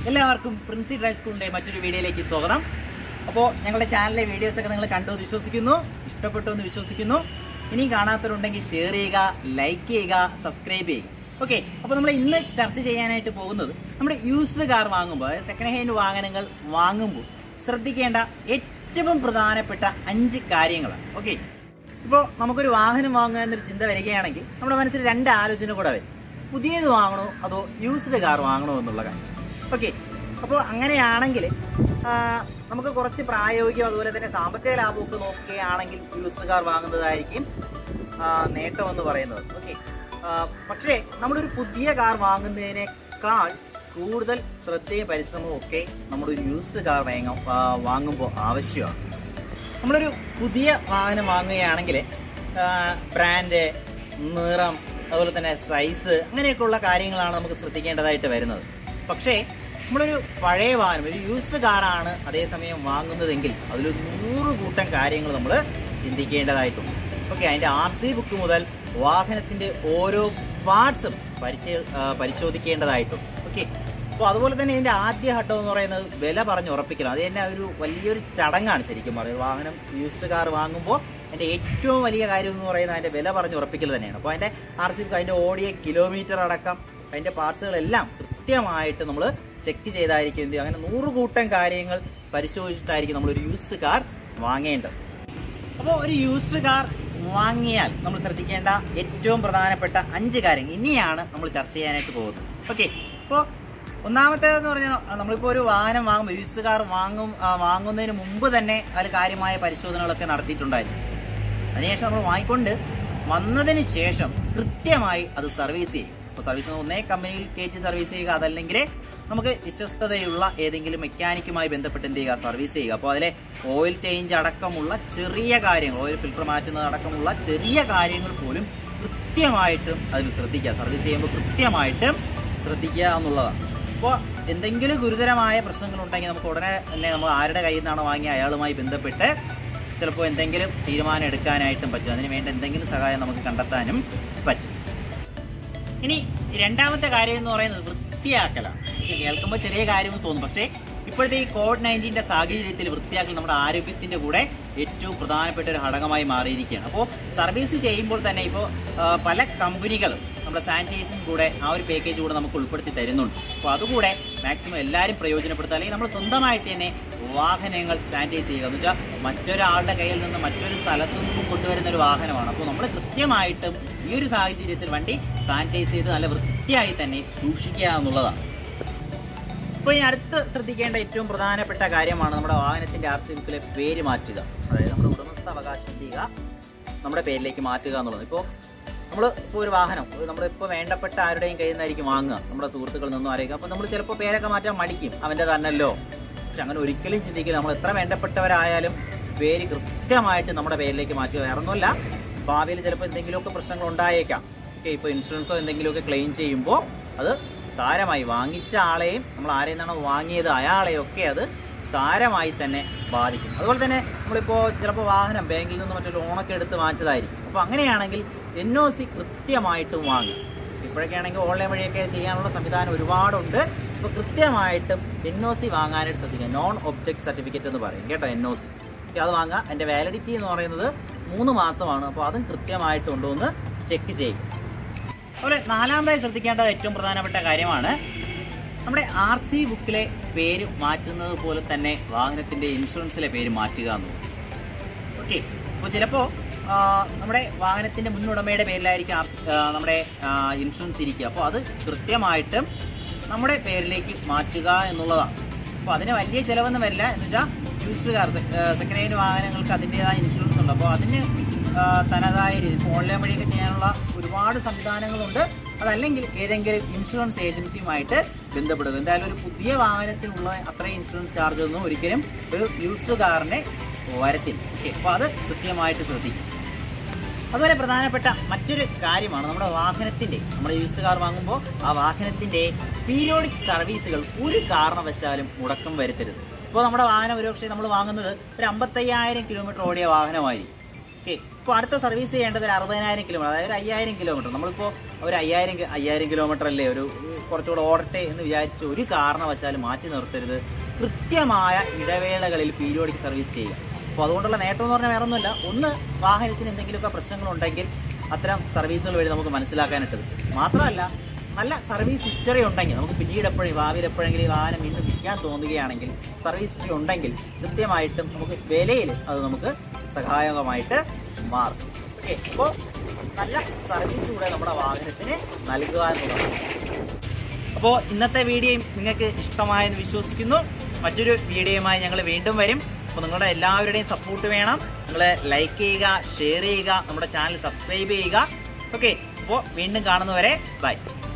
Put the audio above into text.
എല്ലാവർക്കും പ്രിൻസി ഡ്രൈവ് സ്കൂളിന്റെ മറ്റൊരു വീഡിയോയിലേക്ക് സ്വാഗതം അപ്പോൾ ഞങ്ങളുടെ ചാനലിലെ വീഡിയോസ് ഒക്കെ നിങ്ങൾ കണ്ടു എന്ന് വിശ്വസിക്കുന്നു ഇഷ്ടപ്പെട്ടു എന്ന് വിശ്വസിക്കുന്നു ഇനിയും കാണാത്തവരുണ്ടെങ്കിൽ ഷെയർ ചെയ്യുക ലൈക്ക് ചെയ്യുക സബ്സ്ക്രൈബ് ചെയ്യുക ഓക്കെ അപ്പോൾ നമ്മൾ ഇന്ന് ചർച്ച ചെയ്യാനായിട്ട് പോകുന്നത് നമ്മുടെ യൂസ്ഡ് കാർ വാങ്ങുമ്പോൾ അതായത് സെക്കൻഡ് ഹാൻഡ് വാഹനങ്ങൾ വാങ്ങുമ്പോൾ ശ്രദ്ധിക്കേണ്ട ഏറ്റവും പ്രധാനപ്പെട്ട അഞ്ച് കാര്യങ്ങളാണ് ഓക്കെ ഇപ്പോൾ നമുക്കൊരു വാഹനം വാങ്ങുക എന്നൊരു ചിന്ത വരികയാണെങ്കിൽ നമ്മുടെ മനസ്സിൽ രണ്ട് ആലോചന കൂടെ വരും പുതിയത് വാങ്ങണോ അതോ യൂസ്ഡ് കാർ വാങ്ങണോ എന്നുള്ള കാര്യം ഓക്കെ അപ്പോൾ അങ്ങനെയാണെങ്കിൽ ആ, നമുക്ക് കുറച്ച് പ്രായോഗികം അതുപോലെ തന്നെ സാമ്പത്തിക ലാഭമൊക്കെ നോക്കുകയാണെങ്കിൽ യൂസ്ഡ് കാർ വാങ്ങുന്നതായിരിക്കും ആ, നേട്ടമെന്ന് പറയുന്നത് ഓക്കെ പക്ഷേ നമ്മളൊരു പുതിയ കാർ വാങ്ങുന്നതിനേക്കാൾ കൂടുതൽ ശ്രദ്ധയും പരിശ്രമവും ഒക്കെ നമ്മളൊരു യൂസ്ഡ് കാർ വാങ്ങ വാങ്ങുമ്പോൾ ആവശ്യമാണ് നമ്മളൊരു പുതിയ വാഹനം വാങ്ങുകയാണെങ്കിൽ ബ്രാൻഡ് നിറം അതുപോലെ തന്നെ സൈസ് അങ്ങനെയൊക്കെയുള്ള കാര്യങ്ങളാണ് നമുക്ക് ശ്രദ്ധിക്കേണ്ടതായിട്ട് വരുന്നത് പക്ഷേ നമ്മളൊരു പഴയ വാഹനം ഒരു യൂസ്ഡ് കാറാണ് അതേസമയം വാങ്ങുന്നതെങ്കിൽ അതിലൊരു നൂറ് കൂട്ടം കാര്യങ്ങൾ നമ്മൾ ചിന്തിക്കേണ്ടതായിട്ടുണ്ട് ഓക്കെ അതിന്റെ ആർ സി ബുക്ക് മുതൽ വാഹനത്തിന്റെ ഓരോ പാർട്സും പരിശോ ആ, പരിശോധിക്കേണ്ടതായിട്ടുണ്ട് ഓക്കെ അപ്പോൾ അതുപോലെ തന്നെ ഇതിന്റെ ആദ്യ ഘട്ടം എന്ന് പറയുന്നത് വില പറഞ്ഞ് ഉറപ്പിക്കണം അത് തന്നെ ഒരു വലിയൊരു ചടങ്ങാണ് ശരിക്കും പറയുന്നത് വാഹനം യൂസ്ഡ് കാർ വാങ്ങുമ്പോൾ അതിന്റെ ഏറ്റവും വലിയ കാര്യം എന്ന് പറയുന്നത് അതിന്റെ വില പറഞ്ഞ് ഉറപ്പിക്കൽ തന്നെയാണ് അപ്പോൾ അതിന്റെ ആർ സി അതിന്റെ ഓടിയ കിലോമീറ്റർ അടക്കം അതിന്റെ പാർട്സുകളെല്ലാം കൃത്യമായിട്ട് നമ്മൾ ചെക്ക് ചെയ്തായിരിക്കും എന്ത് ചെയ്യുക? അങ്ങനെ നൂറ് കൂട്ടം കാര്യങ്ങൾ പരിശോധിച്ചിട്ടായിരിക്കും നമ്മൾ ഒരു യൂസ്ഡ് കാർ വാങ്ങേണ്ടത് അപ്പോൾ ഒരു യൂസ്ഡ് കാർ വാങ്ങിയാൽ നമ്മൾ ശ്രദ്ധിക്കേണ്ട ഏറ്റവും പ്രധാനപ്പെട്ട അഞ്ച് കാര്യങ്ങൾ ഇനിയാണ് നമ്മൾ ചർച്ച ചെയ്യാനായിട്ട് പോകുന്നത് ഓക്കെ അപ്പോൾ ഒന്നാമത്തേതെന്ന് പറഞ്ഞാൽ നമ്മളിപ്പോൾ ഒരു വാഹനം വാങ്ങുമ്പോൾ യൂസ്ഡ് കാർ വാങ്ങും ആ, വാങ്ങുന്നതിന് മുമ്പ് തന്നെ അതിൽ കാര്യമായ പരിശോധനകളൊക്കെ നടത്തിയിട്ടുണ്ടായിരുന്നു അതിനുശേഷം നമ്മൾ വാങ്ങിക്കൊണ്ട് വന്നതിന് ശേഷം കൃത്യമായി അത് സർവീസ് ചെയ്യും അപ്പോൾ സർവീസ് ഒന്നേ കമ്പനിയിൽ കയറ്റി സർവീസ് ചെയ്യുക അതല്ലെങ്കിൽ നമുക്ക് വിശ്വസ്തതയുള്ള ഏതെങ്കിലും മെക്കാനിക്കുമായി ബന്ധപ്പെട്ട് എന്ത് ചെയ്യുക സർവീസ് ചെയ്യുക അപ്പോൾ അതിലെ ഓയിൽ ചേഞ്ച് അടക്കമുള്ള ചെറിയ കാര്യങ്ങൾ ഓയിൽ ഫിൽറ്റർ മാറ്റുന്നത് അടക്കമുള്ള ചെറിയ കാര്യങ്ങൾ പോലും കൃത്യമായിട്ടും അതിൽ ശ്രദ്ധിക്കുക സർവീസ് ചെയ്യുമ്പോൾ കൃത്യമായിട്ടും ശ്രദ്ധിക്കുക എന്നുള്ളതാണ് അപ്പോൾ എന്തെങ്കിലും ഗുരുതരമായ പ്രശ്നങ്ങൾ ഉണ്ടെങ്കിൽ നമുക്ക് ഉടനെ തന്നെ നമ്മൾ ആരുടെ കയ്യിൽ നിന്നാണോ വാങ്ങിയ അയാളുമായി ബന്ധപ്പെട്ട് ചിലപ്പോൾ എന്തെങ്കിലും തീരുമാനം എടുക്കാനായിട്ടും പറ്റും അതിന് വേണ്ട എന്തെങ്കിലും സഹായം നമുക്ക് കണ്ടെത്താനും പറ്റും ഇനി രണ്ടാമത്തെ കാര്യം എന്ന് പറയുന്നത് വൃത്തിയാക്കലാണ് ഇത് കേൾക്കുമ്പോൾ ചെറിയ കാര്യമെന്ന് തോന്നും പക്ഷേ ഇപ്പോഴത്തെ ഈ കോവിഡ് നയൻറ്റീൻ്റെ സാഹചര്യത്തിൽ വൃത്തിയാക്കൽ നമ്മുടെ ആരോഗ്യത്തിന്റെ കൂടെ ഏറ്റവും പ്രധാനപ്പെട്ട ഒരു ഘടകമായി മാറിയിരിക്കുകയാണ് അപ്പോൾ സർവീസ് ചെയ്യുമ്പോൾ തന്നെ ഇപ്പോൾ പല കമ്പനികളും നമ്മുടെ സാനിറ്റൈസേഷൻ കൂടെ ആ ഒരു പാക്കേജ് കൂടെ നമുക്ക് ഉൾപ്പെടുത്തി തരുന്നുണ്ട് അപ്പോൾ അതുകൂടെ മാക്സിമം എല്ലാവരും പ്രയോജനപ്പെടുത്തുക അല്ലെങ്കിൽ നമ്മൾ സ്വന്തമായിട്ട് തന്നെ വാഹനങ്ങൾ സാനിറ്റൈസ് ചെയ്യുക എന്ന് വെച്ചാൽ മറ്റൊരാളുടെ കയ്യിൽ നിന്ന് മറ്റൊരു സ്ഥലത്തു നിന്നും കൊണ്ടുവരുന്ന ഒരു വാഹനമാണ് അപ്പോൾ നമ്മൾ കൃത്യമായിട്ടും ഈ ഒരു സാഹചര്യത്തിൽ വണ്ടി സാനിറ്റൈസ് ചെയ്ത് നല്ല വൃത്തിയായി തന്നെ സൂക്ഷിക്കുക എന്നുള്ളതാണ് ഇപ്പോൾ ഇനി അടുത്ത് ശ്രദ്ധിക്കേണ്ട ഏറ്റവും പ്രധാനപ്പെട്ട കാര്യമാണ് നമ്മുടെ വാഹനത്തിന്റെ ആർ സി ബുക്കിലെ പേര് മാറ്റുക അതായത് നമ്മുടെ ഉടമസ്ഥ അവകാശം ചെയ്യുക നമ്മുടെ പേരിലേക്ക് മാറ്റുക എന്നുള്ളത് ഇപ്പോൾ നമ്മൾ ഇപ്പോൾ ഒരു വാഹനം നമ്മളിപ്പോൾ വേണ്ടപ്പെട്ട ആരുടെയും കയ്യിൽ നിന്നായിരിക്കും വാങ്ങുക നമ്മുടെ സുഹൃത്തുക്കളിൽ നിന്നും ആരെയും അപ്പോൾ നമ്മൾ ചിലപ്പോൾ പേരൊക്കെ മാറ്റാൻ മടിക്കും അവൻ്റെ തന്നല്ലോ പക്ഷെ അങ്ങനെ ഒരിക്കലും ചിന്തിക്കില്ല നമ്മൾ എത്ര വേണ്ടപ്പെട്ടവരായാലും പേര് കൃത്യമായിട്ട് നമ്മുടെ പേരിലേക്ക് മാറ്റുക വേറൊന്നുമല്ല ഭാവിയിൽ ചിലപ്പോൾ എന്തെങ്കിലുമൊക്കെ പ്രശ്നങ്ങൾ ഉണ്ടായേക്കാം ഓക്കെ ഇപ്പോൾ ഇൻഷുറൻസോ എന്തെങ്കിലുമൊക്കെ ക്ലെയിം ചെയ്യുമ്പോൾ അത് സാരമായി വാങ്ങിച്ച ആളെയും നമ്മൾ ആരെയും നിന്നാണോ വാങ്ങിയത് അയാളെയും ഒക്കെ അത് സാരമായി തന്നെ ബാധിക്കും അതുപോലെ തന്നെ നമ്മളിപ്പോൾ ചിലപ്പോൾ വാഹനം ബാങ്കിൽ നിന്ന് മറ്റു ലോണൊക്കെ എടുത്ത് വാങ്ങിച്ചതായിരിക്കും അപ്പോൾ അങ്ങനെയാണെങ്കിൽ എൻ ഒ സി കൃത്യമായിട്ടും വാങ്ങുക ഇപ്പോഴൊക്കെ ആണെങ്കിൽ ഓൺലൈൻ വഴിയൊക്കെ ചെയ്യാനുള്ള സംവിധാനം ഒരുപാടുണ്ട് അപ്പോൾ കൃത്യമായിട്ടും എൻ ഒ സി വാങ്ങാനായിട്ട് ശ്രദ്ധിക്കുക നോൺ ഒബ്ജക്ട് സർട്ടിഫിക്കറ്റ് എന്ന് പറയും കേട്ടോ എൻ ഒ സി അത് വാങ്ങുക എൻ്റെ വാലിഡിറ്റി എന്ന് പറയുന്നത് മൂന്ന് മാസമാണ് അപ്പോൾ അതും കൃത്യമായിട്ട് ഉണ്ടോ എന്ന് ചെക്ക് ചെയ്യും അതുപോലെ നാലാമതായി ശ്രദ്ധിക്കേണ്ട ഏറ്റവും പ്രധാനപ്പെട്ട കാര്യമാണ് നമ്മുടെ ആർ സി ബുക്കിലെ പേര് മാറ്റുന്നത് പോലെ തന്നെ വാഹനത്തിന്റെ ഇൻഷുറൻസിലെ പേര് മാറ്റുക എന്നുള്ളത് ഓക്കെ അപ്പോൾ ചിലപ്പോൾ നമ്മുടെ വാഹനത്തിന്റെ മുന്നുടമയുടെ പേരിലായിരിക്കും ആർ- ആ, നമ്മുടെ ആ, ഇൻഷുറൻസ് ഇരിക്കുക അപ്പോൾ അത് കൃത്യമായിട്ടും നമ്മുടെ പേരിലേക്ക് മാറ്റുക എന്നുള്ളതാണ് അപ്പോൾ അതിന് വലിയ ചിലവൊന്നും വരില്ല എന്ന് വെച്ചാൽ യൂസ്ഡ് കാർ സെക്കൻഡ് ഹാൻഡ് വാഹനങ്ങൾക്ക് അതിൻ്റെതായ ഇൻഷുറൻസ് ഉണ്ട് അപ്പോൾ അതിന് ആ, തനതായ രീതി ഇപ്പോൾ ഓൺലൈൻ വഴിയൊക്കെ ചെയ്യാനുള്ള ഒരുപാട് സംവിധാനങ്ങളുണ്ട് അതല്ലെങ്കിൽ ഏതെങ്കിലും ഇൻഷുറൻസ് ഏജൻസിയുമായിട്ട് ബന്ധപ്പെടുക എന്തായാലും ഒരു പുതിയ വാഹനത്തിനുള്ള അത്രയും ഇൻഷുറൻസ് ചാർജ് ഒന്നും ഒരിക്കലും ഒരു യൂസ്ഡ് കാറിനെ വരത്തില്ല ഓക്കെ അപ്പോൾ അത് കൃത്യമായിട്ട് ശ്രദ്ധിക്കും അതുപോലെ പ്രധാനപ്പെട്ട മറ്റൊരു കാര്യമാണ് നമ്മുടെ വാഹനത്തിന്റെ നമ്മുടെ യൂസ്ഡ് കാർ വാങ്ങുമ്പോൾ ആ വാഹനത്തിന്റെ പീരിയോഡിക് സർവീസുകൾ ഒരു കാരണവശാലും മുടക്കം വരുത്തരുത് ഇപ്പോൾ നമ്മുടെ വാഹനം ഒരുപക്ഷെ നമ്മൾ വാങ്ങുന്നത് ഒരു അമ്പത്തയ്യായിരം കിലോമീറ്റർ ഓടിയ വാഹനമായിരിക്കും ഓക്കെ ഇപ്പോൾ അടുത്ത സർവീസ് ചെയ്യേണ്ടത് ഒരു അറുപതിനായിരം കിലോമീറ്റർ അതായത് ഒരു അയ്യായിരം കിലോമീറ്റർ നമ്മളിപ്പോൾ ഒരു അയ്യായിരം കി- അയ്യായിരം കിലോമീറ്റർ അല്ലേ ഒരു കുറച്ചുകൂടെ ഓടട്ടെ എന്ന് വിചാരിച്ച് ഒരു കാരണവശാലും മാറ്റി നിർത്തരുത് കൃത്യമായ ഇടവേളകളിൽ പീരിയോഡിക് സർവീസ് ചെയ്യുക അപ്പോൾ അതുകൊണ്ടുള്ള നേട്ടം എന്ന് പറഞ്ഞാൽ വേറെ ഒന്നുമില്ല ഒന്ന് വാഹനത്തിന് എന്തെങ്കിലുമൊക്കെ പ്രശ്നങ്ങളുണ്ടെങ്കിൽ അത്തരം സർവീസുകൾ വഴി നമുക്ക് മനസ്സിലാക്കാനായിട്ട് മാത്രമല്ല നല്ല സർവീസ് ഹിസ്റ്ററി ഉണ്ടെങ്കിൽ നമുക്ക് പിന്നീട് എപ്പോഴും ഭാവിയിൽ എപ്പോഴെങ്കിലും ഈ വാഹനം വീണ്ടും വിൽക്കാൻ തോന്നുകയാണെങ്കിൽ സർവീസ് ഹിസ്റ്ററി ഉണ്ടെങ്കിൽ കൃത്യമായിട്ടും നമുക്ക് വിലയിൽ അത് നമുക്ക് സഹായകമായിട്ട് മാറും ഓക്കെ അപ്പോൾ നല്ല സർവീസ് കൂടെ നമ്മുടെ വാഹനത്തിന് നൽകുക എന്നുള്ളതാണ് അപ്പോൾ ഇന്നത്തെ വീഡിയോയും നിങ്ങൾക്ക് ഇഷ്ടമായെന്ന് വിശ്വസിക്കുന്നു മറ്റൊരു വീഡിയോയുമായി ഞങ്ങൾ വീണ്ടും വരും അപ്പോൾ നിങ്ങളുടെ എല്ലാവരുടെയും സപ്പോർട്ട് വേണം നിങ്ങൾ ലൈക്ക് ചെയ്യുക ഷെയർ ചെയ്യുക നമ്മുടെ ചാനൽ സബ്സ്ക്രൈബ് ചെയ്യുക ഓക്കെ അപ്പോൾ വീണ്ടും കാണുന്നവരെ ബൈ